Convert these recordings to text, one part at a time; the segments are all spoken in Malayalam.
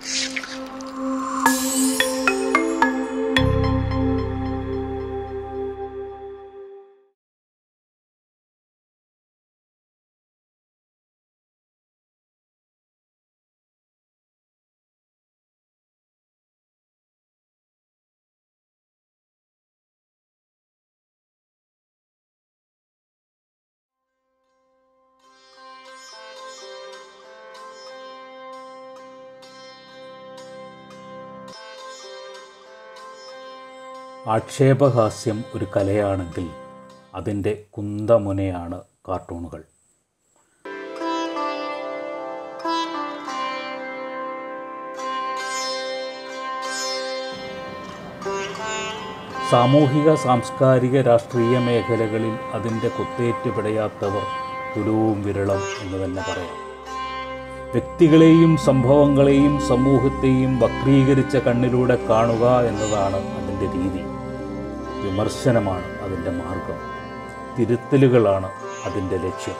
ആക്ഷേപഹാസ്യം ഒരു കലയാണെങ്കിൽ അതിൻ്റെ കുന്തമുനയാണ് കാർട്ടൂണുകൾ സാമൂഹിക സാംസ്കാരിക രാഷ്ട്രീയ മേഖലകളിൽ അതിൻ്റെ കുത്തേറ്റ് പിടയാത്തവർ തുലവും വിരളം എന്ന് തന്നെ പറയാം വ്യക്തികളെയും സംഭവങ്ങളെയും സമൂഹത്തെയും വക്രീകരിച്ച കണ്ണിലൂടെ കാണുക എന്നതാണ് അതിൻ്റെ രീതി വിമർശനമാണ് അതിൻ്റെ മാർഗം തിരുത്തലുകളാണ് അതിൻ്റെ ലക്ഷ്യം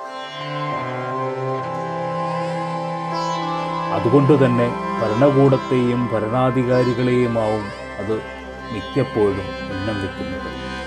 അതുകൊണ്ട് തന്നെ ഭരണകൂടത്തെയും ഭരണാധികാരികളെയുമാവും അത് മിക്കപ്പോഴും ഉന്നം വയ്ക്കുന്നത്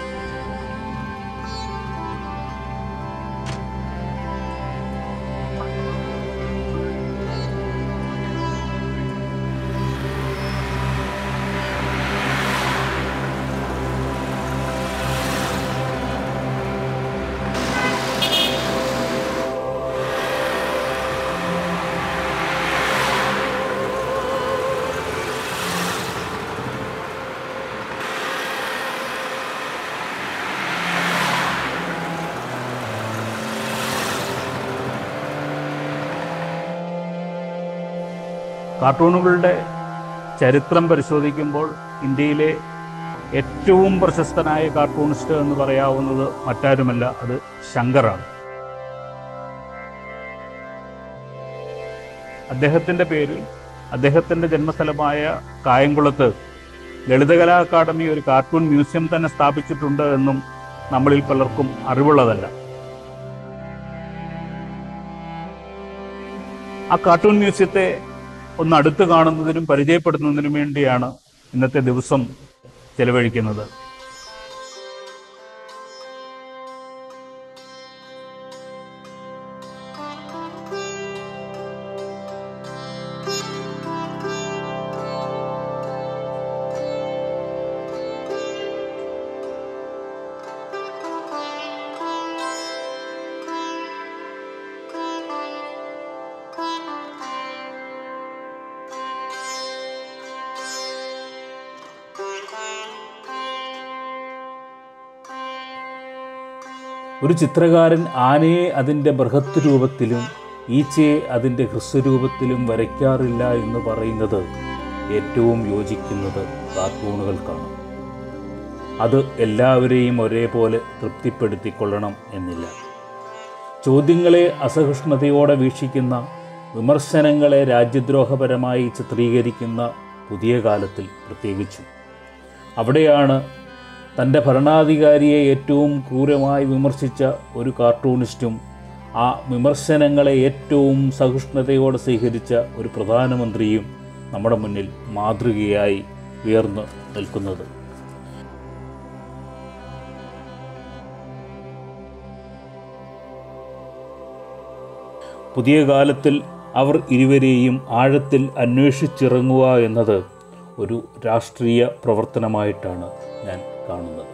കാർട്ടൂണുകളുടെ ചരിത്രം പരിശോധിക്കുമ്പോൾ ഇന്ത്യയിലെ ഏറ്റവും പ്രശസ്തനായ കാർട്ടൂണിസ്റ്റ് എന്ന് പറയാവുന്നത് മറ്റാരുമല്ല അത് ശങ്കറാണ് അദ്ദേഹത്തിൻ്റെ പേരിൽ അദ്ദേഹത്തിൻ്റെ ജന്മസ്ഥലമായ കായംകുളത്ത് ലളിതകലാ അക്കാദമി ഒരു കാർട്ടൂൺ മ്യൂസിയം തന്നെ സ്ഥാപിച്ചിട്ടുണ്ട് എന്നും നമ്മളിൽ പലർക്കും അറിവുള്ളതല്ല ആ കാർട്ടൂൺ മ്യൂസിയത്തെ ഒന്ന് അടുത്ത് കാണുന്നതിനും പരിചയപ്പെടുത്തുന്നതിനും വേണ്ടിയാണ് ഇന്നത്തെ ദിവസം ചെലവഴിക്കുന്നത് ഒരു ചിത്രകാരൻ ആനയെ അതിൻ്റെ ബൃഹത്ത് രൂപത്തിലും ഈച്ചയെ അതിൻ്റെ ഹ്രസ്വരൂപത്തിലും വരയ്ക്കാറില്ല എന്ന് പറയുന്നത് ഏറ്റവും യോജിക്കുന്നത് കാർട്ടൂണുകൾക്കാണ് അത് എല്ലാവരെയും ഒരേപോലെ തൃപ്തിപ്പെടുത്തിക്കൊള്ളണം എന്നില്ല ചോദ്യങ്ങളെ അസഹിഷ്ണുതയോടെ വീക്ഷിക്കുന്ന വിമർശനങ്ങളെ രാജ്യദ്രോഹപരമായി ചിത്രീകരിക്കുന്ന പുതിയ കാലത്തിൽ പ്രത്യേകിച്ചും അവിടെയാണ് തൻ്റെ ഭരണാധികാരിയെ ഏറ്റവും ക്രൂരമായി വിമർശിച്ച ഒരു കാർട്ടൂണിസ്റ്റും ആ വിമർശനങ്ങളെ ഏറ്റവും സഹിഷ്ണുതയോടെ സ്വീകരിച്ച ഒരു പ്രധാനമന്ത്രിയും നമ്മുടെ മുന്നിൽ മാതൃകയായി ഉയർന്നു നിൽക്കുന്നത് പുതിയ കാലത്തിൽ അവർ ഇരുവരെയും ആഴത്തിൽ അന്വേഷിച്ചിറങ്ങുക എന്നത് ഒരു രാഷ്ട്രീയ പ്രവർത്തനമായിട്ടാണ് ഞാൻ കാണുന്നത്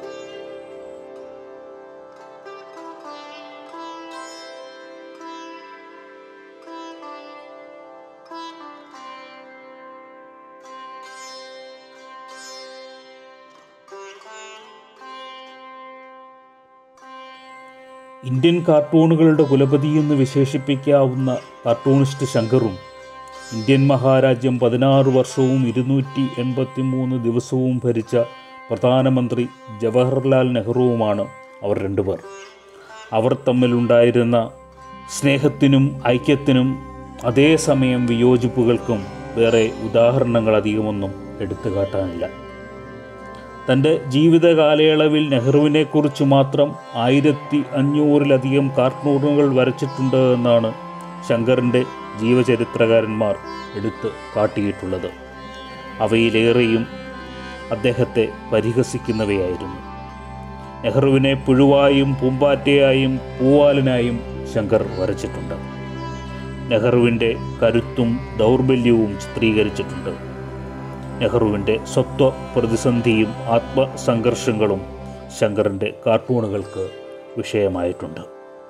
ഇന്ത്യൻ കാർട്ടൂണുകളുടെ കുലപതി എന്ന് വിശേഷിപ്പിക്കാവുന്ന കാർട്ടൂണിസ്റ്റ് ശങ്കറും ഇന്ത്യൻ മഹാരാജ്യം പതിനാറ് വർഷവും ഇരുന്നൂറ്റി എൺപത്തി മൂന്ന് ദിവസവും ഭരിച്ച പ്രധാനമന്ത്രി ജവഹർലാൽ നെഹ്റുവുമാണ് അവർ രണ്ടുപേർ അവർ തമ്മിലുണ്ടായിരുന്ന സ്നേഹത്തിനും ഐക്യത്തിനും അതേസമയം വിയോജിപ്പുകൾക്കും വേറെ ഉദാഹരണങ്ങൾ അധികമൊന്നും എടുത്തു കാട്ടാനില്ല തൻ്റെ ജീവിത കാലയളവിൽ നെഹ്റുവിനെക്കുറിച്ച് മാത്രം ആയിരത്തി അഞ്ഞൂറിലധികം കാർട്ടൂണുകൾ വരച്ചിട്ടുണ്ട് എന്നാണ് ശങ്കറിൻ്റെ ജീവചരിത്രകാരന്മാർ എടുത്ത് കാട്ടിയിട്ടുള്ളത് അവയിലേറെയും അദ്ദേഹത്തെ പരിഹസിക്കുന്നവയായിരുന്നു നെഹ്റുവിനെ പുഴുവായും പൂമ്പാറ്റയായും പൂവാലനായും ശങ്കർ വരച്ചിട്ടുണ്ട് നെഹ്റുവിൻ്റെ കരുത്തും ദൗർബല്യവും ചിത്രീകരിച്ചിട്ടുണ്ട് നെഹ്റുവിൻ്റെ സ്വത്വ പ്രതിസന്ധിയും ആത്മസംഘർഷങ്ങളും ശങ്കറിൻ്റെ കാർട്ടൂണുകൾക്ക് വിഷയമായിട്ടുണ്ട്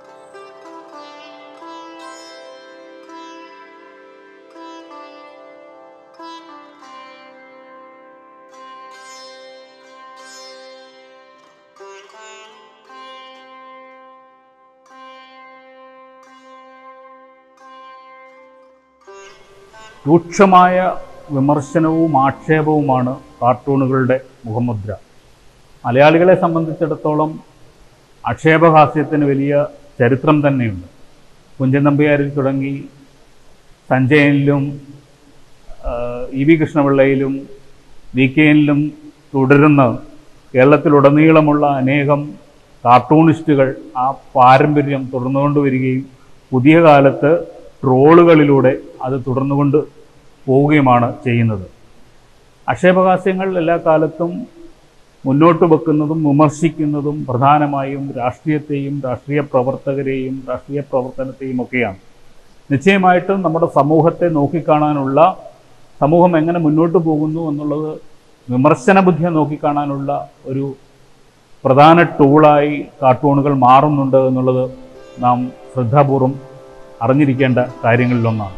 രൂക്ഷമായ വിമർശനവും ആക്ഷേപവുമാണ് കാർട്ടൂണുകളുടെ മുഖമുദ്ര മലയാളികളെ സംബന്ധിച്ചിടത്തോളം ആക്ഷേപഹാസ്യത്തിന് വലിയ ചരിത്രം തന്നെയുണ്ട് കുഞ്ചൻ നമ്പ്യാരിൽ തുടങ്ങി സഞ്ജയനിലും ഇ വി കൃഷ്ണപിള്ളയിലും വി കെയിലും തുടരുന്ന കേരളത്തിലുടനീളമുള്ള അനേകം കാർട്ടൂണിസ്റ്റുകൾ ആ പാരമ്പര്യം തുടർന്നുകൊണ്ടുവരികയും പുതിയ കാലത്ത് ട്രോളുകളിലൂടെ അത് തുടർന്നുകൊണ്ട് പോവുകയുമാണ് ചെയ്യുന്നത് ആക്ഷേപഹാസ്യങ്ങൾ എല്ലാ കാലത്തും മുന്നോട്ട് വെക്കുന്നതും വിമർശിക്കുന്നതും പ്രധാനമായും രാഷ്ട്രീയത്തെയും രാഷ്ട്രീയ പ്രവർത്തകരെയും രാഷ്ട്രീയ പ്രവർത്തനത്തെയും ഒക്കെയാണ് നിശ്ചയമായിട്ടും നമ്മുടെ സമൂഹത്തെ നോക്കിക്കാണാനുള്ള സമൂഹം എങ്ങനെ മുന്നോട്ട് പോകുന്നു എന്നുള്ളത് വിമർശന ബുദ്ധിയെ നോക്കിക്കാണാനുള്ള ഒരു പ്രധാന ടൂളായി കാർട്ടൂണുകൾ മാറുന്നുണ്ട് എന്നുള്ളത് നാം ശ്രദ്ധാപൂർവം അറിഞ്ഞിരിക്കേണ്ട കാര്യങ്ങളിലൊന്നാണ്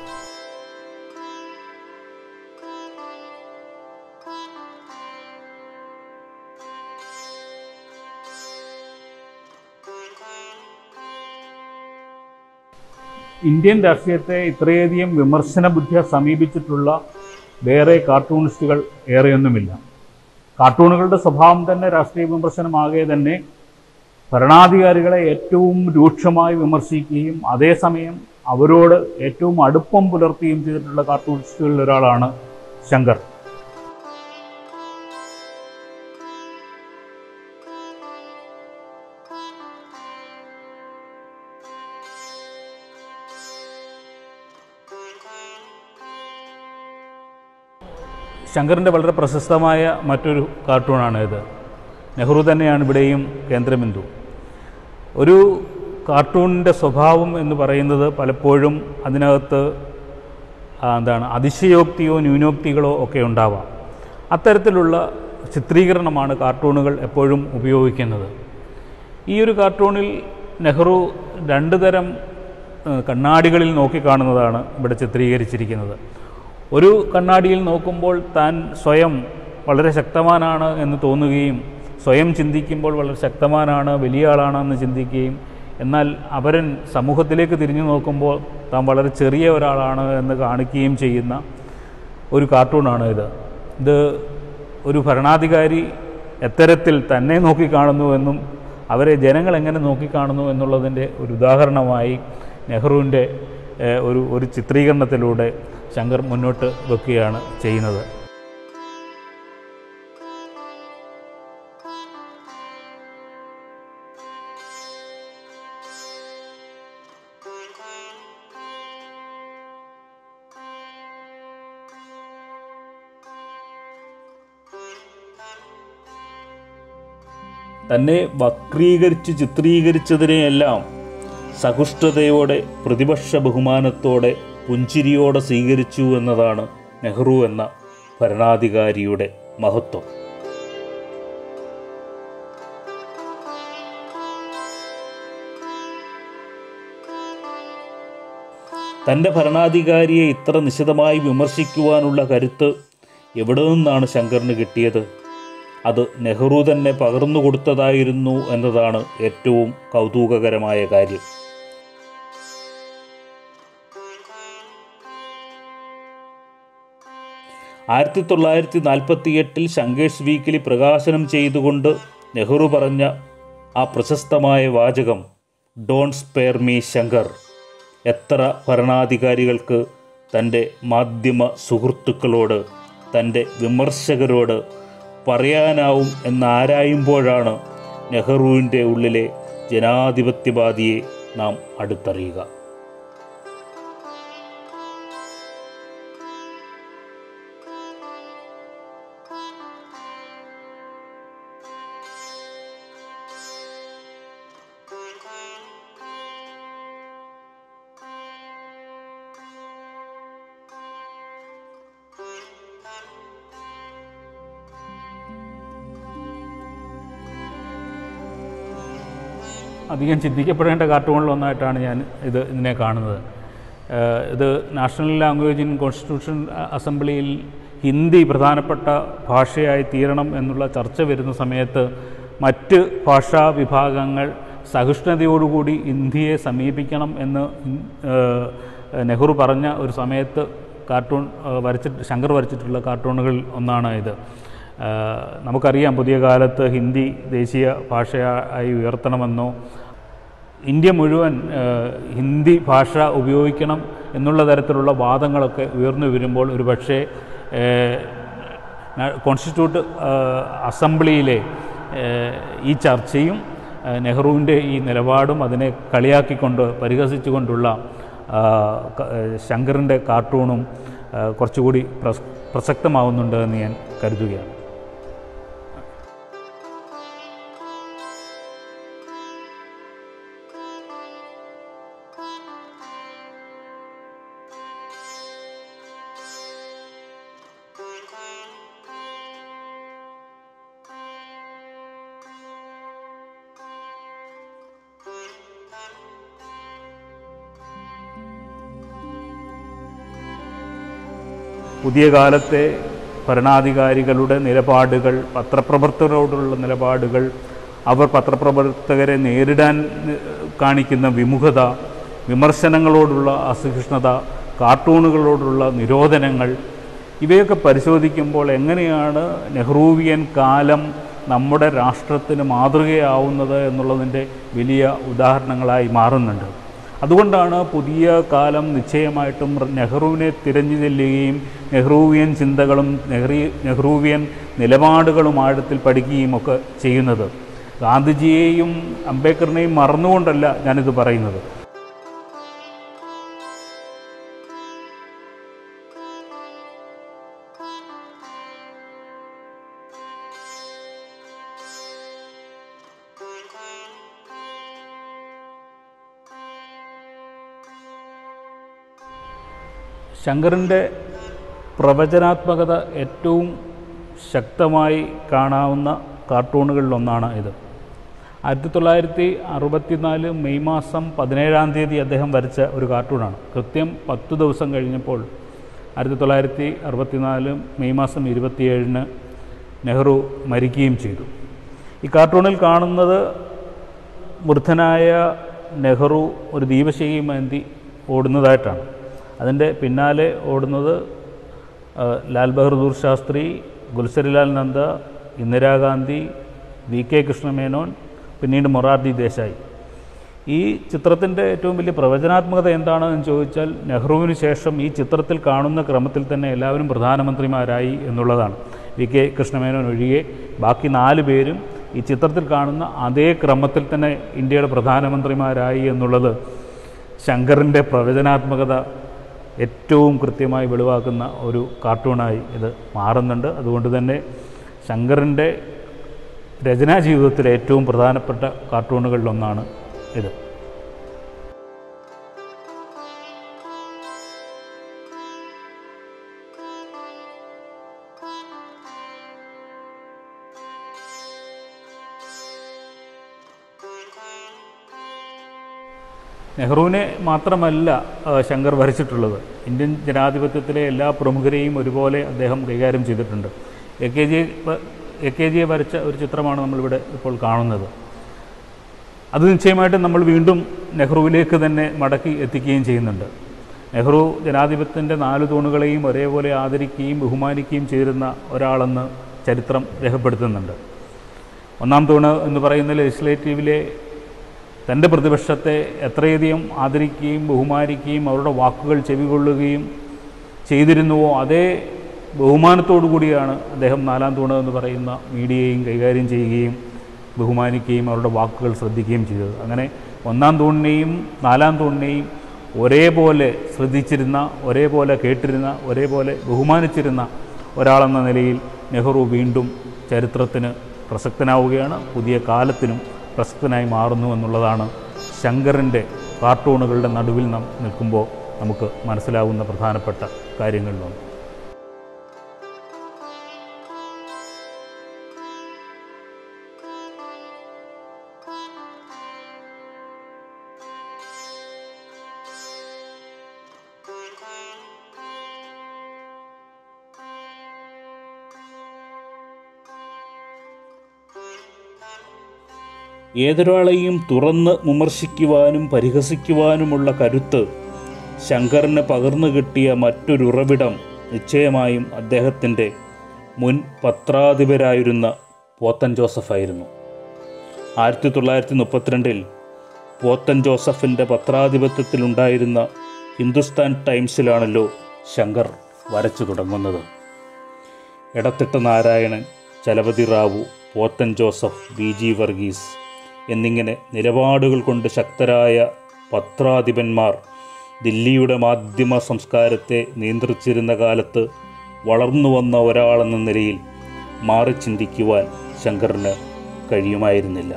ഇന്ത്യൻ രാഷ്ട്രീയത്തെ ഇത്രയധികം വിമർശന ബുദ്ധിയെ സമീപിച്ചിട്ടുള്ള വേറെ കാർട്ടൂണിസ്റ്റുകൾ ഏറെയൊന്നുമില്ല കാർട്ടൂണുകളുടെ സ്വഭാവം തന്നെ രാഷ്ട്രീയ വിമർശനമാകെ തന്നെ ഭരണാധികാരികളെ ഏറ്റവും രൂക്ഷമായി വിമർശിക്കുകയും അതേസമയം അവരോട് ഏറ്റവും അടുപ്പം പുലർത്തുകയും ചെയ്തിട്ടുള്ള കാർട്ടൂണിസ്റ്റുകളിൽ ഒരാളാണ് ശങ്കർ ശങ്കറിൻ്റെ വളരെ പ്രശസ്തമായ മറ്റൊരു കാർട്ടൂണാണ് ഇത് നെഹ്റു തന്നെയാണ് ഇവിടെയും കേന്ദ്രബിന്ദു ഒരു കാർട്ടൂണിൻ്റെ സ്വഭാവം എന്ന് പറയുന്നത് പലപ്പോഴും അതിനകത്ത് ആ, എന്താണ് അതിശയോക്തിയോ ന്യൂനോക്തികളോ ഒക്കെ ഉണ്ടാവാം അത്തരത്തിലുള്ള ചിത്രീകരണമാണ് കാർട്ടൂണുകൾ എപ്പോഴും ഉപയോഗിക്കുന്നത് ഈ ഒരു കാർട്ടൂണിൽ നെഹ്റു രണ്ട് തരം ഏഹ്, കണ്ണാടികളിൽ നോക്കിക്കാണുന്നതാണ് ഇവിടെ ചിത്രീകരിച്ചിരിക്കുന്നത് ഒരു കണ്ണാടിയിൽ നോക്കുമ്പോൾ താൻ സ്വയം വളരെ ശക്തമാനാണ് എന്ന് തോന്നുകയും സ്വയം ചിന്തിക്കുമ്പോൾ വളരെ ശക്തമാനാണ് വലിയ ആളാണെന്ന് ചിന്തിക്കുകയും എന്നാൽ അപരൻ സമൂഹത്തിലേക്ക് തിരിഞ്ഞു നോക്കുമ്പോൾ താൻ വളരെ ചെറിയ ഒരാളാണ് എന്ന് കാണിക്കുകയും ചെയ്യുന്ന ഒരു കാർട്ടൂണാണ് ഇത് ഇത് ഒരു ഭരണാധികാരി എത്തരത്തിൽ തന്നെ നോക്കിക്കാണുന്നു എന്നും അവരെ ജനങ്ങൾ എങ്ങനെ നോക്കിക്കാണുന്നു എന്നുള്ളതിൻ്റെ ഒരു ഉദാഹരണമായി നെഹ്റുവിൻ്റെ ഏഹ്, ഒരു ഒരു ചിത്രീകരണത്തിലൂടെ ശങ്കർ മുന്നോട്ട് വെക്കുകയാണ് ചെയ്യുന്നത് തന്നെ വക്രീകരിച്ച് ചിത്രീകരിച്ചതിനെയെല്ലാം സഹിഷ്ണുതയോടെ പ്രതിപക്ഷ ബഹുമാനത്തോടെ പുഞ്ചിരിയോടെ സ്വീകരിച്ചു എന്നതാണ് നെഹ്റു എന്ന ഭരണാധികാരിയുടെ മഹത്വം തൻ്റെ ഭരണാധികാരിയെ ഇത്ര നിശിതമായി വിമർശിക്കുവാനുള്ള കരുത്ത് എവിടെ നിന്നാണ് ശങ്കറിന് കിട്ടിയത് അത് നെഹ്റു തന്നെ പകർന്നു കൊടുത്തതായിരുന്നു എന്നതാണ് ഏറ്റവും കൗതുകകരമായ കാര്യം ആയിരത്തി തൊള്ളായിരത്തി നാൽപ്പത്തി എട്ടിൽ ശങ്കേഴ്സ് വീക്കിലി പ്രകാശനം ചെയ്തുകൊണ്ട് നെഹ്റു പറഞ്ഞ ആ പ്രശസ്തമായ വാചകം ഡോൺ സ്പെയർ മീ ശങ്കർ എത്ര ഭരണാധികാരികൾക്ക് തൻ്റെ മാധ്യമ സുഹൃത്തുക്കളോട് തൻ്റെ വിമർശകരോട് പറയാനാവും എന്നാരായുമ്പോഴാണ് നെഹ്റുവിൻ്റെ ഉള്ളിലെ ജനാധിപത്യവാദിയെ നാം അടുത്തറിയുക അധികം ചിന്തിക്കപ്പെടേണ്ട കാർട്ടൂണിലൊന്നായിട്ടാണ് ഞാൻ ഇത് ഇതിനെ കാണുന്നത് ഏഹ് ഇത് നാഷണൽ ലാംഗ്വേജ് ഇൻ കോൺസ്റ്റിറ്റ്യൂഷൻ അസംബ്ലിയിൽ ഹിന്ദി പ്രധാനപ്പെട്ട ഭാഷയായി തീരണം എന്നുള്ള ചർച്ച വരുന്ന സമയത്ത് മറ്റ് ഭാഷാ വിഭാഗങ്ങൾ സഹിഷ്ണുതയോടുകൂടി ഇന്ത്യയെ സമീപിക്കണം എന്ന് ഏഹ്, നെഹ്റു പറഞ്ഞ ഒരു സമയത്ത് കാർട്ടൂൺ ഏഹ്, വരച്ചിട്ട് ശങ്കർ വരച്ചിട്ടുള്ള കാർട്ടൂണുകളിൽ ഒന്നാണ് ഇത് ഏഹ്, നമുക്കറിയാം പുതിയ കാലത്ത് ഹിന്ദി ദേശീയ ഭാഷയായി ഉയർത്തണമെന്നോ ഇന്ത്യ മുഴുവൻ ഏഹ്, ഹിന്ദി ഭാഷ ഉപയോഗിക്കണം എന്നുള്ള തരത്തിലുള്ള വാദങ്ങളൊക്കെ ഉയർന്നു വരുമ്പോൾ ഒരു പക്ഷേ കോൺസ്റ്റിറ്റ്യൂട്ട് ഏഹ്, അസംബ്ലിയിലെ ഏഹ്, ഈ ചർച്ചയും ഏഹ്, നെഹ്റുവിൻ്റെ ഈ നിലപാടും അതിനെ കളിയാക്കിക്കൊണ്ട് പരിഹസിച്ചുകൊണ്ടുള്ള ആ, ക- ഏഹ്, ശങ്കറിൻ്റെ കാർട്ടൂണും ഏഹ്, കുറച്ചുകൂടി പ്രസ് പ്രസക്തമാവുന്നുണ്ട് എന്ന് ഞാൻ കരുതുകയാണ് പുതിയ കാലത്തെ ഭരണാധികാരികളുടെ നിലപാടുകൾ പത്രപ്രവർത്തകരോടുള്ള നിലപാടുകൾ അവർ പത്രപ്രവർത്തകരെ നേരിടാൻ ഏഹ്, കാണിക്കുന്ന വിമുഖത വിമർശനങ്ങളോടുള്ള അസഹിഷ്ണുത കാർട്ടൂണുകളോടുള്ള നിരോധനങ്ങൾ ഇവയൊക്കെ പരിശോധിക്കുമ്പോൾ എങ്ങനെയാണ് നെഹ്റൂവിയൻ കാലം നമ്മുടെ രാഷ്ട്രത്തിന് മാതൃകയാവുന്നത് എന്നുള്ളതിൻ്റെ വലിയ ഉദാഹരണങ്ങളായി മാറുന്നുണ്ട് അതുകൊണ്ടാണ് പുതിയ കാലം നിശ്ചയമായിട്ടും നെഹ്റുവിനെ തിരഞ്ഞു ചെല്ലുകയും നെഹ്റൂവിയൻ ചിന്തകളും നെഹ്റി നെഹ്റൂവിയൻ നിലപാടുകളും ആഴത്തിൽ പഠിക്കുകയും ഒക്കെ ചെയ്യുന്നത് ഗാന്ധിജിയെയും അംബേദ്കറിനെയും മറന്നുകൊണ്ടല്ല ഞാനിത് പറയുന്നത് ശങ്കറിൻ്റെ പ്രവചനാത്മകത ഏറ്റവും ശക്തമായി കാണാവുന്ന കാർട്ടൂണുകളിലൊന്നാണ് ഇത് ആയിരത്തി തൊള്ളായിരത്തി അറുപത്തിനാല് മെയ് മാസം പതിനേഴാം തീയതി അദ്ദേഹം വരച്ച ഒരു കാർട്ടൂണാണ് കൃത്യം പത്ത് ദിവസം കഴിഞ്ഞപ്പോൾ ആയിരത്തി തൊള്ളായിരത്തി അറുപത്തിനാല് മെയ് മാസം ഇരുപത്തിയേഴിന് നെഹ്റു മരിക്കുകയും ചെയ്തു ഈ കാർട്ടൂണിൽ കാണുന്നത് വൃദ്ധനായ നെഹ്റു ഒരു ദീപശൈമേന്തി ഓടുന്നതായിട്ടാണ് അതിൻ്റെ പിന്നാലെ ഓടുന്നത് ആ, ലാൽ ബഹദൂർ ശാസ്ത്രി ഗുൽസരിലാൽ നന്ദ ഇന്ദിരാഗാന്ധി വി കെ കൃഷ്ണമേനോൻ പിന്നീട് മൊറാർജി ദേശായി ഈ ചിത്രത്തിൻ്റെ ഏറ്റവും വലിയ പ്രവചനാത്മകത എന്താണെന്ന് ചോദിച്ചാൽ നെഹ്റുവിന് ശേഷം ഈ ചിത്രത്തിൽ കാണുന്ന ക്രമത്തിൽ തന്നെ എല്ലാവരും പ്രധാനമന്ത്രിമാരായി എന്നുള്ളതാണ് വി കെ കൃഷ്ണമേനോൻ ഒഴികെ ബാക്കി നാല് പേരും ഈ ചിത്രത്തിൽ കാണുന്ന അതേ ക്രമത്തിൽ തന്നെ ഇന്ത്യയുടെ പ്രധാനമന്ത്രിമാരായി എന്നുള്ളത് ശങ്കറിൻ്റെ പ്രവചനാത്മകത ഏറ്റവും കൃത്യമായി വെളിവാക്കുന്ന ഒരു കാർട്ടൂണായി ഇത് മാറുന്നുണ്ട് അതുകൊണ്ട് തന്നെ ശങ്കറിൻ്റെ രചനാ ജീവിതത്തിലെ ഏറ്റവും പ്രധാനപ്പെട്ട കാർട്ടൂണുകളിലൊന്നാണ് ഇത് നെഹ്റുവിനെ മാത്രമല്ല ആ, ശങ്കർ വരച്ചിട്ടുള്ളത് ഇന്ത്യൻ ജനാധിപത്യത്തിലെ എല്ലാ പ്രമുഖരെയും ഒരുപോലെ അദ്ദേഹം കൈകാര്യം ചെയ്തിട്ടുണ്ട് A K G A K ജിയെ വരച്ച ഒരു ചിത്രമാണ് നമ്മളിവിടെ ഇപ്പോൾ കാണുന്നത് അത് നിശ്ചയമായിട്ടും നമ്മൾ വീണ്ടും നെഹ്റുവിലേക്ക് തന്നെ മടക്കി എത്തിക്കുകയും ചെയ്യുന്നുണ്ട് നെഹ്റു ജനാധിപത്യത്തിൻ്റെ നാല് തൂണുകളെയും ഒരേപോലെ ആദരിക്കുകയും ബഹുമാനിക്കുകയും ചെയ്തിരുന്ന ഒരാളെന്ന് ചരിത്രം രേഖപ്പെടുത്തുന്നുണ്ട് ഒന്നാം തൂണ് എന്ന് പറയുന്ന ലെജിസ്ലേറ്റീവിലെ തൻ്റെ പ്രതിപക്ഷത്തെ എത്രയധികം ആദരിക്കുകയും ബഹുമാനിക്കുകയും അവരുടെ വാക്കുകൾ ചെവികൊള്ളുകയും ചെയ്തിരുന്നുവോ അതേ ബഹുമാനത്തോടു കൂടിയാണ് അദ്ദേഹം നാലാം തൂണ് എന്ന് പറയുന്ന മീഡിയയും കൈകാര്യം ചെയ്യുകയും ബഹുമാനിക്കുകയും അവരുടെ വാക്കുകൾ ശ്രദ്ധിക്കുകയും ചെയ്തത് അങ്ങനെ ഒന്നാം തൂണിനെയും നാലാം തൂണിനെയും ഒരേപോലെ ശ്രദ്ധിച്ചിരുന്ന ഒരേപോലെ കേട്ടിരുന്ന ഒരേപോലെ ബഹുമാനിച്ചിരുന്ന ഒരാളെന്ന നിലയിൽ നെഹ്റു വീണ്ടും ചരിത്രത്തിന് പ്രസക്തനാവുകയാണ് പുതിയ കാലത്തിനും പ്രസക്തനായി മാറുന്നു എന്നുള്ളതാണ് ശങ്കറിൻ്റെ കാർട്ടൂണുകളുടെ നടുവിൽ നാം നിൽക്കുമ്പോൾ നമുക്ക് മനസ്സിലാവുന്ന പ്രധാനപ്പെട്ട കാര്യങ്ങളിലൊന്ന് ഏതൊരാളെയും തുറന്ന് വിമർശിക്കുവാനും പരിഹസിക്കുവാനുമുള്ള കരുത്ത് ശങ്കറിന് പകർന്നു കിട്ടിയ മറ്റൊരു ഉറവിടം നിശ്ചയമായും അദ്ദേഹത്തിൻ്റെ മുൻ പത്രാധിപരായിരുന്ന പോത്തൻ ജോസഫായിരുന്നു ആയിരത്തി തൊള്ളായിരത്തി മുപ്പത്തിരണ്ടിൽ പോത്തൻ ജോസഫിൻ്റെ പത്രാധിപത്യത്തിലുണ്ടായിരുന്ന ഹിന്ദുസ്ഥാൻ ടൈംസിലാണല്ലോ ശങ്കർ വരച്ചു തുടങ്ങുന്നത് എടത്തിട്ട നാരായണൻ ചലപതി റാവു പോത്തൻ ജോസഫ് ബി ജി വർഗീസ് എന്നിങ്ങനെ നിലപാടുകൾ കൊണ്ട് ശക്തരായ പത്രാധിപന്മാർ ദില്ലിയുടെ മാധ്യമ സംസ്കാരത്തെ നിയന്ത്രിച്ചിരുന്ന കാലത്ത് വളർന്നു വന്ന ഒരാളെന്ന നിലയിൽ മാറി ചിന്തിക്കുവാൻ ശങ്കറിന് കഴിയുമായിരുന്നില്ല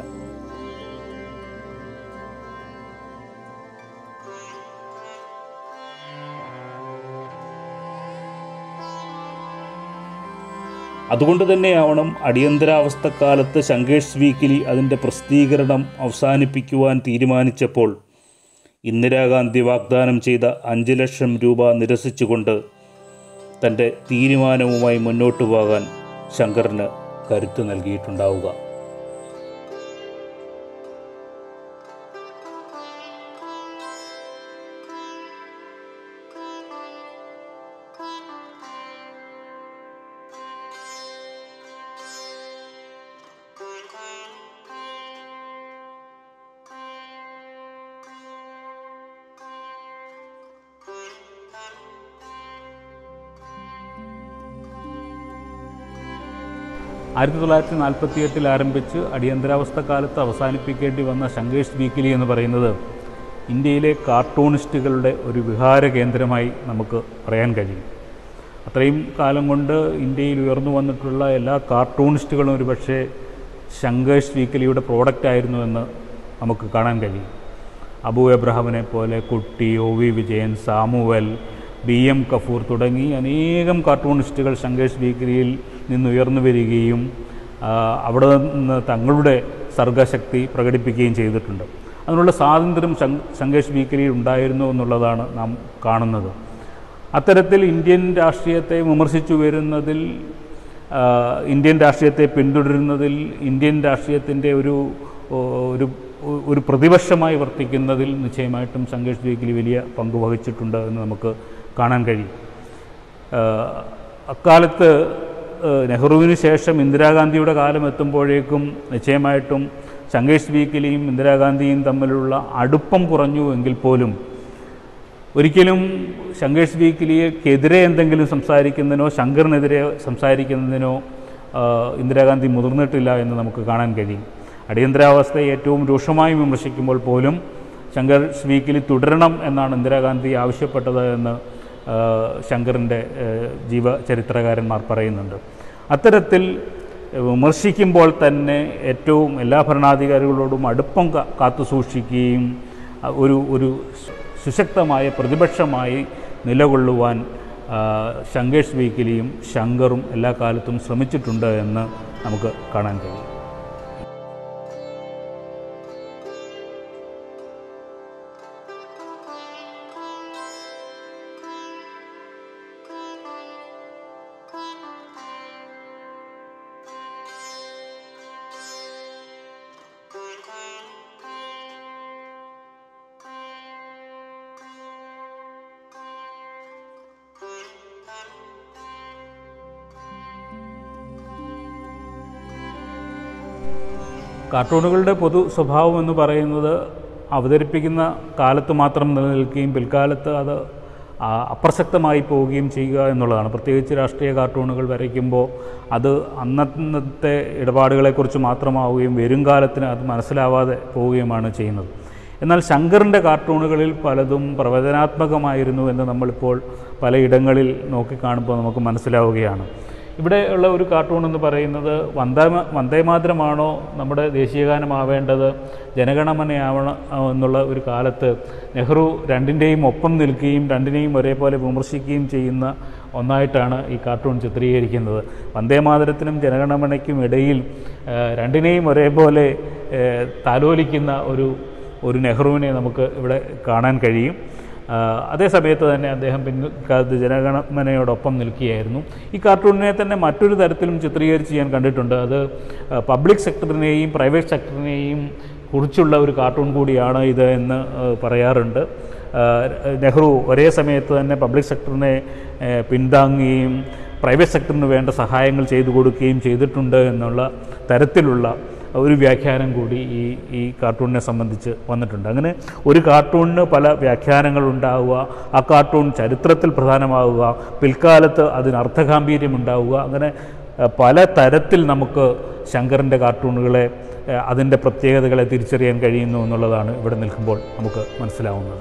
അതുകൊണ്ട് തന്നെയാവണം അടിയന്തരാവസ്ഥക്കാലത്ത് ശങ്കേഷ് വീക്കിലി അതിൻ്റെ പ്രസിദ്ധീകരണം അവസാനിപ്പിക്കുവാൻ തീരുമാനിച്ചപ്പോൾ ഇന്ദിരാഗാന്ധി വാഗ്ദാനം ചെയ്ത അഞ്ച് ലക്ഷം രൂപ നിരസിച്ചുകൊണ്ട് തൻ്റെ തീരുമാനവുമായി മുന്നോട്ടു പോകാൻ ശങ്കറിന് കരുത്ത് നൽകിയിട്ടുണ്ടാവുക ആയിരത്തി തൊള്ളായിരത്തി നാൽപ്പത്തി എട്ടിൽ ആരംഭിച്ച് അടിയന്തരാവസ്ഥ കാലത്ത് അവസാനിപ്പിക്കേണ്ടി വന്ന ശങ്കേഷ് വീക്കിലി എന്ന് പറയുന്നത് ഇന്ത്യയിലെ കാർട്ടൂണിസ്റ്റുകളുടെ ഒരു വിഹാര കേന്ദ്രമായി നമുക്ക് പറയാൻ കഴിയും അത്രയും കാലം കൊണ്ട് ഇന്ത്യയിൽ ഉയർന്നു വന്നിട്ടുള്ള എല്ലാ കാർട്ടൂണിസ്റ്റുകളും ഒരുപക്ഷെ ശങ്കേഷ് വീക്കിലിയുടെ പ്രോഡക്റ്റ് ആയിരുന്നു എന്ന് നമുക്ക് കാണാൻ കഴിയും അബു എബ്രഹാമിനെ പോലെ Kutty O V Vijayan Samuel B M Gafoor തുടങ്ങി അനേകം കാർട്ടൂണിസ്റ്റുകൾ ശങ്കേഷ് വീക്കിലിയിൽ നിന്നുയർന്നു വരികയും ആ, അവിടെ നിന്ന് തങ്ങളുടെ സർഗശക്തി പ്രകടിപ്പിക്കുകയും ചെയ്തിട്ടുണ്ട് അതിനുള്ള സ്വാതന്ത്ര്യം ശങ് ശങ്കേഷ് വീക്കിലിയിൽ ഉണ്ടായിരുന്നു എന്നുള്ളതാണ് നാം കാണുന്നത് അത്തരത്തിൽ ഇന്ത്യൻ രാഷ്ട്രീയത്തെ വിമർശിച്ചു വരുന്നതിൽ ആ, ഇന്ത്യൻ രാഷ്ട്രീയത്തെ പിന്തുടരുന്നതിൽ ഇന്ത്യൻ രാഷ്ട്രീയത്തിൻ്റെ ഒരു ഓ, ഒരു ഒരു പ്രതിപക്ഷമായി വർത്തിക്കുന്നതിൽ നിശ്ചയമായിട്ടും സംഘേഷ് വീക്കിലി വലിയ പങ്ക് വഹിച്ചിട്ടുണ്ട് എന്ന് നമുക്ക് കാണാൻ കഴിയും ആ, അക്കാലത്ത് ആ, നെഹ്റുവിന് ശേഷം ഇന്ദിരാഗാന്ധിയുടെ കാലം എത്തുമ്പോഴേക്കും നിശ്ചയമായിട്ടും ശങ്കേഷ് വീക്കിലിയും ഇന്ദിരാഗാന്ധിയും തമ്മിലുള്ള അടുപ്പം കുറഞ്ഞു എങ്കിൽ പോലും ഒരിക്കലും ശങ്കേഷ് വീക്കിലിയെക്കെതിരെ എന്തെങ്കിലും സംസാരിക്കുന്നതിനോ ശങ്കറിനെതിരെ സംസാരിക്കുന്നതിനോ ആ, ഇന്ദിരാഗാന്ധി മുതിർന്നിട്ടില്ല എന്ന് നമുക്ക് കാണാൻ കഴിയും അടിയന്തരാവസ്ഥയെ ഏറ്റവും രൂക്ഷമായി വിമർശിക്കുമ്പോൾ പോലും ശങ്കർ വീക്കിലി തുടരണം എന്നാണ് ഇന്ദിരാഗാന്ധി ആവശ്യപ്പെട്ടത് എന്ന് ആ, ശങ്കറിൻ്റെ ആ, ജീവചരിത്രകാരന്മാർ പറയുന്നുണ്ട് അത്തരത്തിൽ വിമർശിക്കുമ്പോൾ തന്നെ ഏറ്റവും എല്ലാ ഭരണാധികാരികളോടും അടുപ്പം കാ- കാത്തുസൂക്ഷിക്കുകയും അ, ഒരു ഒരു സുശക്തമായ പ്രതിപക്ഷമായി നിലകൊള്ളുവാൻ ആ, ശങ്കേഷ് വീക്കിലിയും ശങ്കറും എല്ലാ കാലത്തും ശ്രമിച്ചിട്ടുണ്ട് എന്ന് നമുക്ക് കാണാൻ കഴിയും കാർട്ടൂണുകളുടെ പൊതു സ്വഭാവം എന്ന് പറയുന്നത് അവതരിപ്പിക്കുന്ന കാലത്ത് മാത്രം നിലനിൽക്കുകയും പിൽക്കാലത്ത് അത് ആ, അപ്രസക്തമായി പോവുകയും ചെയ്യുക എന്നുള്ളതാണ് പ്രത്യേകിച്ച് രാഷ്ട്രീയ കാർട്ടൂണുകൾ വരയ്ക്കുമ്പോൾ അത് അന്നത്തെ ഇടപാടുകളെക്കുറിച്ച് മാത്രമാവുകയും വരും കാലത്തിന് അത് മനസ്സിലാവാതെ പോവുകയുമാണ് ചെയ്യുന്നത് എന്നാൽ ശങ്കറിൻ്റെ കാർട്ടൂണുകളിൽ പലതും പ്രവചനാത്മകമായിരുന്നു എന്ന് നമ്മളിപ്പോൾ പലയിടങ്ങളിൽ നോക്കിക്കാണുമ്പോൾ നമുക്ക് മനസ്സിലാവുകയാണ് ഇവിടെ ഉള്ള ഒരു കാർട്ടൂൺ എന്ന് പറയുന്നത് വന്ദേ വന്ദേമാതരമാണോ നമ്മുടെ ദേശീയഗാനമാവേണ്ടത് ജനഗണമനയാവണം എന്നുള്ള ഒരു കാലത്ത് നെഹ്റു രണ്ടിൻ്റെയും ഒപ്പം നിൽക്കുകയും രണ്ടിനെയും ഒരേപോലെ വിമർശിക്കുകയും ചെയ്യുന്ന ഒന്നായിട്ടാണ് ഈ കാർട്ടൂൺ ചിത്രീകരിക്കുന്നത് വന്ദേമാതരത്തിനും ജനഗണമനയ്ക്കും ഇടയിൽ ആ, രണ്ടിനെയും ഒരേപോലെ ആ, താലോലിക്കുന്ന ഒരു ഒരു നെഹ്റുവിനെ നമുക്ക് ഇവിടെ കാണാൻ കഴിയും ആ, അതേ സമയത്ത് തന്നെ അദ്ദേഹം പിൻകാലത്ത് ജനഗണമനയോടൊപ്പം നിൽക്കുകയായിരുന്നു ഈ കാർട്ടൂണിനെ തന്നെ മറ്റൊരു തരത്തിലും ചിത്രീകരിച്ച് ഞാൻ കണ്ടിട്ടുണ്ട് അത് ആ, പബ്ലിക് സെക്ടറിനെയും പ്രൈവറ്റ് സെക്ടറിനെയും കുറിച്ചുള്ള ഒരു കാർട്ടൂൺ കൂടിയാണ് ഇത് എന്ന് ആ, പറയാറുണ്ട് ആ, നെഹ്റു ഒരേ സമയത്ത് തന്നെ പബ്ലിക് സെക്ടറിനെ ഏ, പിന്താങ്ങുകയും പ്രൈവറ്റ് സെക്ടറിന് വേണ്ട സഹായങ്ങൾ ചെയ്തു കൊടുക്കുകയും ചെയ്തിട്ടുണ്ട് എന്നുള്ള തരത്തിലുള്ള ഒരു വ്യാഖ്യാനം കൂടി ഈ ഈ കാർട്ടൂണിനെ സംബന്ധിച്ച് വന്നിട്ടുണ്ട് അങ്ങനെ ഒരു കാർട്ടൂണിന് പല വ്യാഖ്യാനങ്ങൾ ഉണ്ടാവുക ആ കാർട്ടൂൺ ചരിത്രത്തിൽ പ്രധാനമാവുക പിൽക്കാലത്ത് അതിന് അർത്ഥഗാംഭീര്യം ഉണ്ടാവുക അങ്ങനെ ഏഹ്, പല തരത്തിൽ നമുക്ക് ശങ്കറിൻ്റെ കാർട്ടൂണുകളെ ഏഹ്, അതിൻ്റെ പ്രത്യേകതകളെ തിരിച്ചറിയാൻ കഴിയുന്നു എന്നുള്ളതാണ് ഇവിടെ നിൽക്കുമ്പോൾ നമുക്ക് മനസ്സിലാവുന്നത്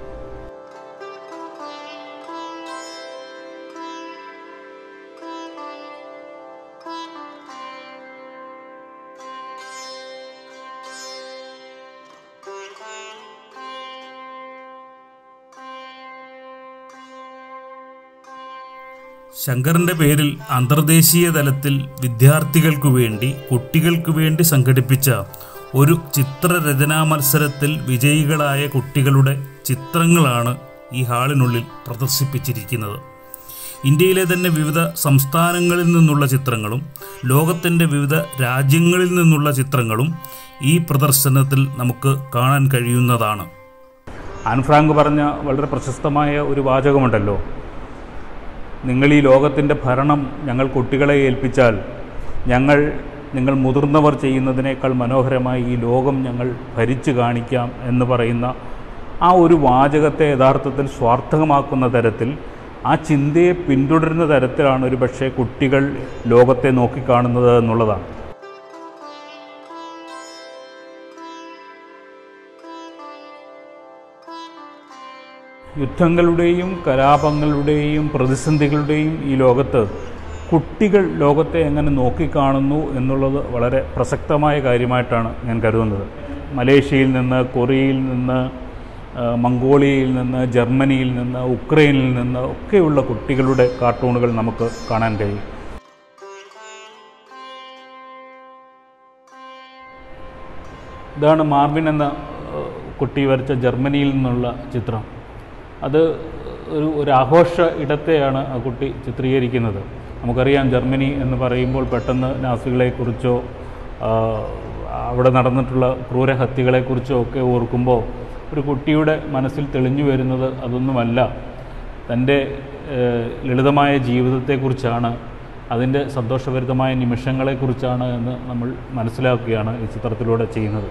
ശങ്കറിൻ്റെ പേരിൽ അന്തർദേശീയ തലത്തിൽ വിദ്യാർത്ഥികൾക്കു വേണ്ടി കുട്ടികൾക്കു വേണ്ടി സംഘടിപ്പിച്ച ഒരു ചിത്രരചനാ മത്സരത്തിൽ വിജയികളായ കുട്ടികളുടെ ചിത്രങ്ങളാണ് ഈ ഹാളിനുള്ളിൽ പ്രദർശിപ്പിച്ചിരിക്കുന്നത് ഇന്ത്യയിലെ തന്നെ വിവിധ സംസ്ഥാനങ്ങളിൽ നിന്നുള്ള ചിത്രങ്ങളും ലോകത്തിൻ്റെ വിവിധ രാജ്യങ്ങളിൽ നിന്നുള്ള ചിത്രങ്ങളും ഈ പ്രദർശനത്തിൽ നമുക്ക് കാണാൻ കഴിയുന്നതാണ് ആൻ ഫ്രാങ്ക് പറഞ്ഞ വളരെ പ്രശസ്തമായ ഒരു വാചകമുണ്ടല്ലോ നിങ്ങൾ ഈ ലോകത്തിൻ്റെ ഭരണം ഞങ്ങൾ കുട്ടികളെ ഏൽപ്പിച്ചാൽ ഞങ്ങൾ നിങ്ങൾ മുതിർന്നവർ ചെയ്യുന്നതിനേക്കാൾ മനോഹരമായി ഈ ലോകം ഞങ്ങൾ ഭരിച്ചു കാണിക്കാം എന്ന് പറയുന്ന ആ ഒരു വാചകത്തെ യഥാർത്ഥത്തിൽ സ്വാർത്ഥകമാക്കുന്ന തരത്തിൽ ആ ചിന്തയെ പിന്തുടരുന്ന തരത്തിലാണ് ഒരു പക്ഷേ കുട്ടികൾ ലോകത്തെ നോക്കിക്കാണുന്നത് എന്നുള്ളതാണ് യുദ്ധങ്ങളുടെയും കലാപങ്ങളുടെയും പ്രതിസന്ധികളുടെയും ഈ ലോകത്ത് കുട്ടികൾ ലോകത്തെ എങ്ങനെ നോക്കിക്കാണുന്നു എന്നുള്ളത് വളരെ പ്രസക്തമായ കാര്യമായിട്ടാണ് ഞാൻ കരുതുന്നത് മലേഷ്യയിൽ നിന്ന് കൊറിയയിൽ നിന്ന് ആ, മംഗോളിയയിൽ നിന്ന് ജർമ്മനിയിൽ നിന്ന് ഉക്രൈനിൽ നിന്ന് ഒക്കെയുള്ള കുട്ടികളുടെ കാർട്ടൂണുകൾ നമുക്ക് കാണാൻ കഴിയും ഇതാണ് മാർവിൻ എന്ന ഏഹ്, കുട്ടി വരച്ച ജർമ്മനിയിൽ നിന്നുള്ള ചിത്രം അത് ഒരു ഒരു ആഘോഷ ഇടത്തെയാണ് ആ കുട്ടി ചിത്രീകരിക്കുന്നത് നമുക്കറിയാം ജർമ്മനി എന്ന് പറയുമ്പോൾ പെട്ടെന്ന് നാസികളെക്കുറിച്ചോ ആ, അവിടെ നടന്നിട്ടുള്ള ക്രൂരഹത്യകളെക്കുറിച്ചോ ഒക്കെ ഓർക്കുമ്പോൾ ഒരു കുട്ടിയുടെ മനസ്സിൽ തെളിഞ്ഞു വരുന്നത് അതൊന്നുമല്ല തൻ്റെ ഏഹ്, ലളിതമായ ജീവിതത്തെക്കുറിച്ചാണ് അതിൻ്റെ സന്തോഷഭരിതമായ നിമിഷങ്ങളെക്കുറിച്ചാണ് എന്ന് നമ്മൾ മനസ്സിലാക്കുകയാണ് ഈ ചിത്രത്തിലൂടെ ചെയ്യുന്നത്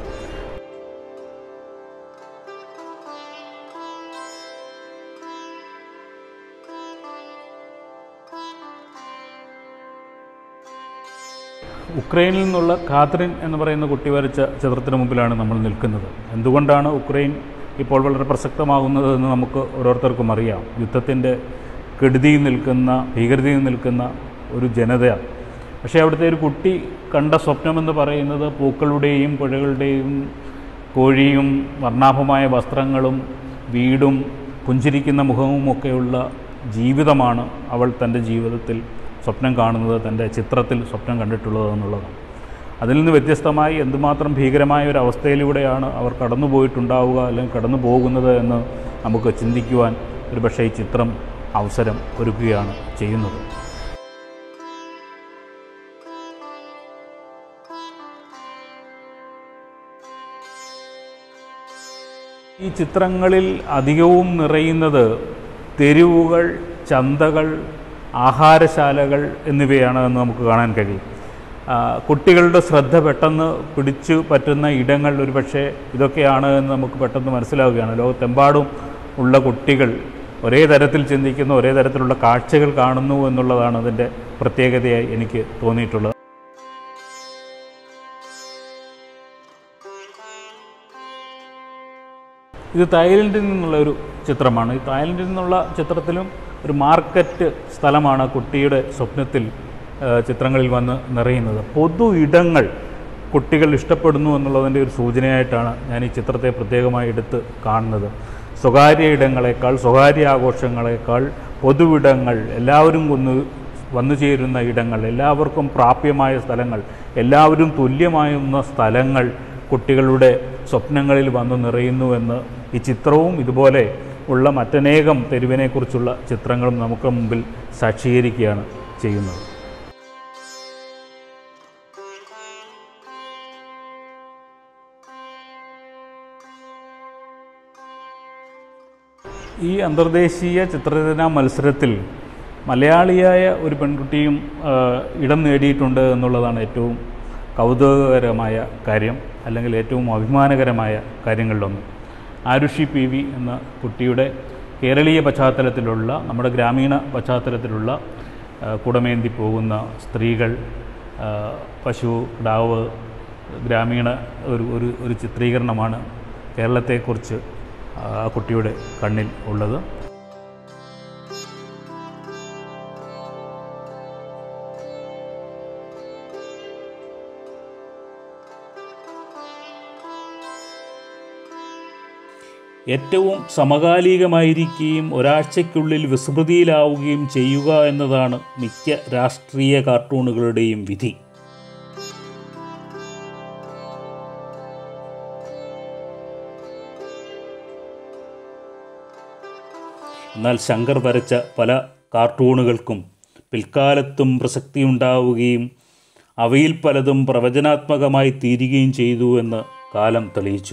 ഉക്രൈനിൽ നിന്നുള്ള കാത്രിൻ എന്ന് പറയുന്ന കുട്ടി വരച്ച ചിത്രത്തിന് മുമ്പിലാണ് നമ്മൾ നിൽക്കുന്നത് എന്തുകൊണ്ടാണ് ഉക്രൈൻ ഇപ്പോൾ വളരെ പ്രസക്തമാകുന്നത് എന്ന് നമുക്ക് ഓരോരുത്തർക്കും അറിയാം യുദ്ധത്തിൻ്റെ കെടുതിയിൽ നിൽക്കുന്ന ഭീകരതയിൽ നിൽക്കുന്ന ഒരു ജനതയാണ് പക്ഷേ അവിടുത്തെ ഒരു കുട്ടി കണ്ട സ്വപ്നമെന്ന് പറയുന്നത് പൂക്കളുടെയും പുഴകളുടെയും കോഴിയും വർണ്ണാഭമായ വസ്ത്രങ്ങളും വീടും പുഞ്ചിരിക്കുന്ന മുഖവും ഒക്കെയുള്ള ജീവിതമാണ് അവൾ തൻ്റെ ജീവിതത്തിൽ സ്വപ്നം കാണുന്നത് തൻ്റെ ചിത്രത്തിൽ സ്വപ്നം കണ്ടിട്ടുള്ളത് എന്നുള്ളതാണ് അതിൽ നിന്ന് വ്യത്യസ്തമായി എന്തുമാത്രം ഭീകരമായ ഒരു അവസ്ഥയിലൂടെയാണ് അവർ കടന്നു പോയിട്ടുണ്ടാവുക അല്ലെങ്കിൽ കടന്നു പോകുന്നത് എന്ന് നമുക്ക് ചിന്തിക്കുവാൻ ഒരു പക്ഷേ ഈ ചിത്രം അവസരം ഒരുക്കുകയാണ് ചെയ്യുന്നത് ഈ ചിത്രങ്ങളിൽ അധികവും നിറയുന്നത് തെരുവുകൾ ചന്തകൾ ആഹാരശാലകൾ എന്നിവയാണ് എന്ന് നമുക്ക് കാണാൻ കഴിയും ആ, കുട്ടികളുടെ ശ്രദ്ധ പെട്ടെന്ന് പിടിച്ചു പറ്റുന്ന ഇടങ്ങൾ ഒരുപക്ഷെ ഇതൊക്കെയാണ് എന്ന് നമുക്ക് പെട്ടെന്ന് മനസ്സിലാവുകയാണ് ലോകത്തെമ്പാടും ഉള്ള കുട്ടികൾ ഒരേ തരത്തിൽ ചിന്തിക്കുന്ന ഒരേ തരത്തിലുള്ള കാഴ്ചകൾ കാണുന്നു എന്നുള്ളതാണ് അതിൻ്റെ പ്രത്യേകതയായി എനിക്ക് തോന്നിയിട്ടുള്ളത് ഇത് തായ്ലൻഡിൽ നിന്നുള്ള ഒരു ചിത്രമാണ് ഈ തായ്ലൻഡിൽ നിന്നുള്ള ചിത്രത്തിലും ഒരു മാർക്കറ്റ് സ്ഥലമാണ് കുട്ടിയുടെ സ്വപ്നത്തിൽ ആ, ചിത്രങ്ങളിൽ വന്ന് നിറയുന്നത് പൊതു ഇടങ്ങൾ കുട്ടികൾ ഇഷ്ടപ്പെടുന്നു എന്നുള്ളതിൻ്റെ ഒരു സൂചനയായിട്ടാണ് ഞാൻ ഈ ചിത്രത്തെ പ്രത്യേകമായി എടുത്ത് കാണുന്നത് സ്വകാര്യ ഇടങ്ങളെക്കാൾ സ്വകാര്യ ആഘോഷങ്ങളെക്കാൾ പൊതുവിടങ്ങൾ എല്ലാവരും ഒന്ന് വന്നു ചേരുന്ന ഇടങ്ങൾ എല്ലാവർക്കും പ്രാപ്യമായ സ്ഥലങ്ങൾ എല്ലാവരും തുല്യമായുന്ന സ്ഥലങ്ങൾ കുട്ടികളുടെ സ്വപ്നങ്ങളിൽ വന്നു നിറയുന്നുവെന്ന് ഈ ചിത്രവും ഇതുപോലെ ഉള്ള മറ്റനേകം തെരുവിനെക്കുറിച്ചുള്ള ചിത്രങ്ങളും നമുക്ക് മുമ്പിൽ സാക്ഷീകരിക്കുകയാണ് ചെയ്യുന്നത് ഈ അന്തർദേശീയ ചിത്രരചനാ മത്സരത്തിൽ മലയാളിയായ ഒരു പെൺകുട്ടിയും ആ, ഇടം നേടിയിട്ടുണ്ട് എന്നുള്ളതാണ് ഏറ്റവും കൗതുകകരമായ കാര്യം അല്ലെങ്കിൽ ഏറ്റവും അഭിമാനകരമായ കാര്യങ്ങളിലൊന്ന് ആരുഷി പി വി എന്ന കുട്ടിയുടെ കേരളീയ പശ്ചാത്തലത്തിലുള്ള നമ്മുടെ ഗ്രാമീണ പശ്ചാത്തലത്തിലുള്ള ആ, കുടമേന്തി പോകുന്ന സ്ത്രീകൾ ആ, പശു കിടാവ് ഗ്രാമീണ ഒരു ഒരു ഒരു ചിത്രീകരണമാണ് കേരളത്തെക്കുറിച്ച് ആ കുട്ടിയുടെ കണ്ണിൽ ഉള്ളത് ഏറ്റവും സമകാലികമായിരിക്കുകയും ഒരാഴ്ചയ്ക്കുള്ളിൽ വിസ്മൃതിയിലാവുകയും ചെയ്യുക എന്നതാണ് മിക്ക രാഷ്ട്രീയ കാർട്ടൂണുകളുടെയും വിധി എന്നാൽ ശങ്കർ വരച്ച പല കാർട്ടൂണുകൾക്കും പിൽക്കാലത്തും പ്രസക്തിയുണ്ടാവുകയും അവയിൽ പലതും പ്രവചനാത്മകമായി തീരുകയും ചെയ്തു എന്ന് കാലം തെളിയിച്ചു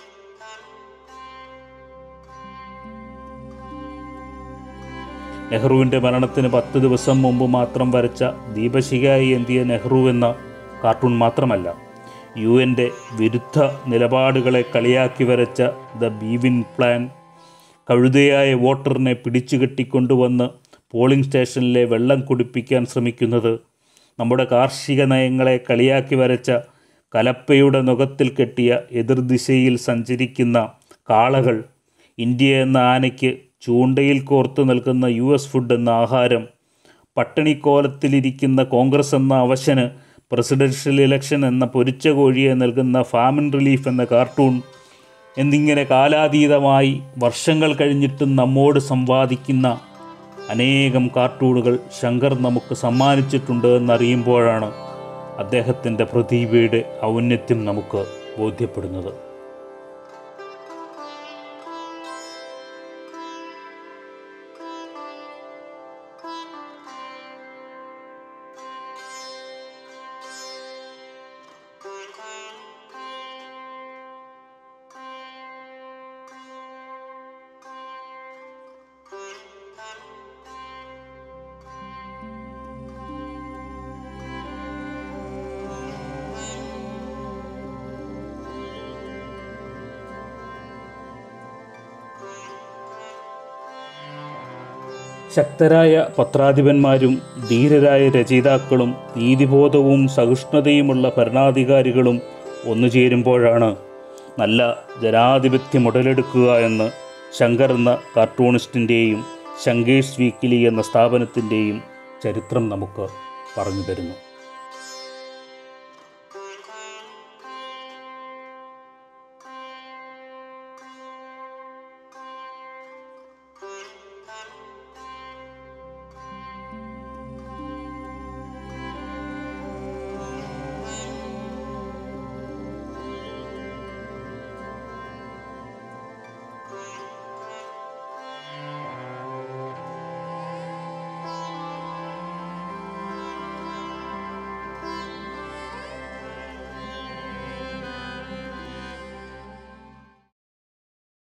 നെഹ്റുവിൻ്റെ മരണത്തിന് പത്ത് ദിവസം മുമ്പ് മാത്രം വരച്ച ദീപശിഖായി എന്തിയ നെഹ്റു എന്ന കാർട്ടൂൺ മാത്രമല്ല യു എൻ്റെ വിരുദ്ധ നിലപാടുകളെ കളിയാക്കി വരച്ച ദ ബീവിൻ പ്ലാൻ കഴുതയായ വോട്ടറിനെ പിടിച്ചുകെട്ടിക്കൊണ്ടുവന്ന് പോളിംഗ് സ്റ്റേഷനിലെ വെള്ളം കുടിപ്പിക്കാൻ ശ്രമിക്കുന്നത് നമ്മുടെ കാർഷിക നയങ്ങളെ കളിയാക്കി വരച്ച കലപ്പയുടെ നുഖത്തിൽ കെട്ടിയ എതിർദിശയിൽ സഞ്ചരിക്കുന്ന കാളകൾ ഇന്ത്യ എന്ന ആനയ്ക്ക് ചൂണ്ടയിൽ കോർത്ത് നൽകുന്ന യു എസ് ഫുഡ് എന്ന ആഹാരം പട്ടിണിക്കോലത്തിലിരിക്കുന്ന കോൺഗ്രസ് എന്ന അവശന് പ്രസിഡൻഷ്യൽ ഇലക്ഷൻ എന്ന പൊരിച്ച കോഴിയെ നൽകുന്ന ഫാമിൻ റിലീഫ് എന്ന കാർട്ടൂൺ എന്നിങ്ങനെ കാലാതീതമായി വർഷങ്ങൾ കഴിഞ്ഞിട്ടും നമ്മോട് സംവാദിക്കുന്ന അനേകം കാർട്ടൂണുകൾ ശങ്കർ നമുക്ക് സമ്മാനിച്ചിട്ടുണ്ട് എന്നറിയുമ്പോഴാണ് അദ്ദേഹത്തിൻ്റെ പ്രതിഭയുടെ ഔന്നത്യം നമുക്ക് ബോധ്യപ്പെടുന്നത് ശക്തരായ പത്രാധിപന്മാരും ധീരരായ രചയിതാക്കളും നീതിബോധവും സഹിഷ്ണുതയുമുള്ള ഭരണാധികാരികളും ഒന്നുചേരുമ്പോഴാണ് നല്ല ജനാധിപത്യം ഉടലെടുക്കുക എന്ന് ശങ്കർ എന്ന കാർട്ടൂണിസ്റ്റിൻ്റെയും ശങ്കേഷ് വീക്കിലി എന്ന സ്ഥാപനത്തിൻ്റെയും ചരിത്രം നമുക്ക് പറഞ്ഞു തരുന്നു